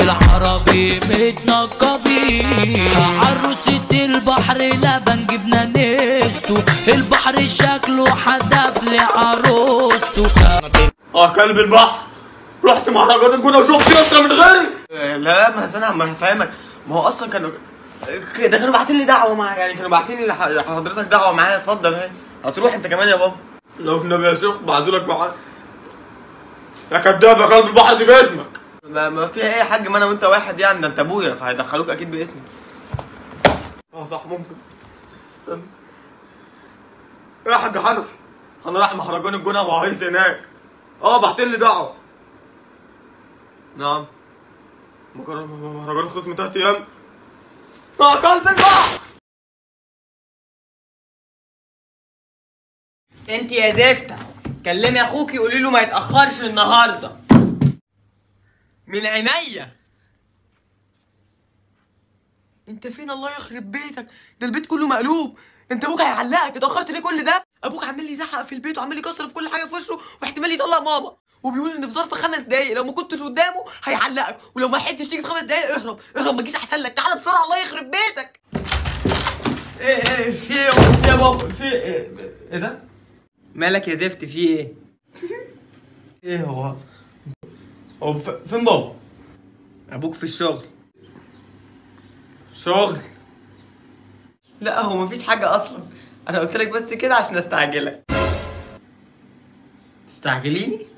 بالعربي متنقبين عروسة البحر لبن جبنا نستو البحر شكله حدف لعروسته اه كلب البحر رحت مهرجان الجونه وشفت يسرا من غيري لا لا ما انا ما هفهمك ما هو اصلا كانوا ده كانوا باعتين لي دعوه مع يعني كانوا باعتين لي لح- حضرتك دعوه معايا اتفضل اهي هتروح انت كمان يا بابا لو في النبي يا شيخ بعتولك معاك يا كداب يا كلب البحر دي باسمك ما, ما في ايه يا حاج ما انا وانت واحد يعني ده انت ابويا فهيدخلوك اكيد باسمي اه صح ممكن استنى إيه يا حاج حنفي انا رايح مهرجان الجونه وعايز هناك اه بعتين لي دعوه نعم مهرجان مهرجان خلص من تلات ايام اه كلب البحر انت يا زفته كلمي اخوكي قولي له ما يتاخرش النهارده من عينيا انت فين الله يخرب بيتك ده البيت كله مقلوب انت ابوك هيعلقك اتاخرت ليه كل ده ابوك عمال لي يزعق في البيت وعمال يكسر في كل حاجه في وشه واحتمال يطلق ماما وبيقول ان في ظرف خمس دقايق لو ما كنتش قدامه هيعلقك ولو ما لحقتش تيجي في خمس دقايق اهرب اهرب ما تجيش احسن لك تعالى بسرعه الله يخرب بيتك ايه ايه في ايه في إيه يا بابا في ايه ايه ده مالك يا زفت في ايه ايه هو هو ف- فين بابا ابوك في الشغل شغل لا هو مفيش حاجة أصلا أنا قلت لك بس كده عشان أستعجلك تستعجليني؟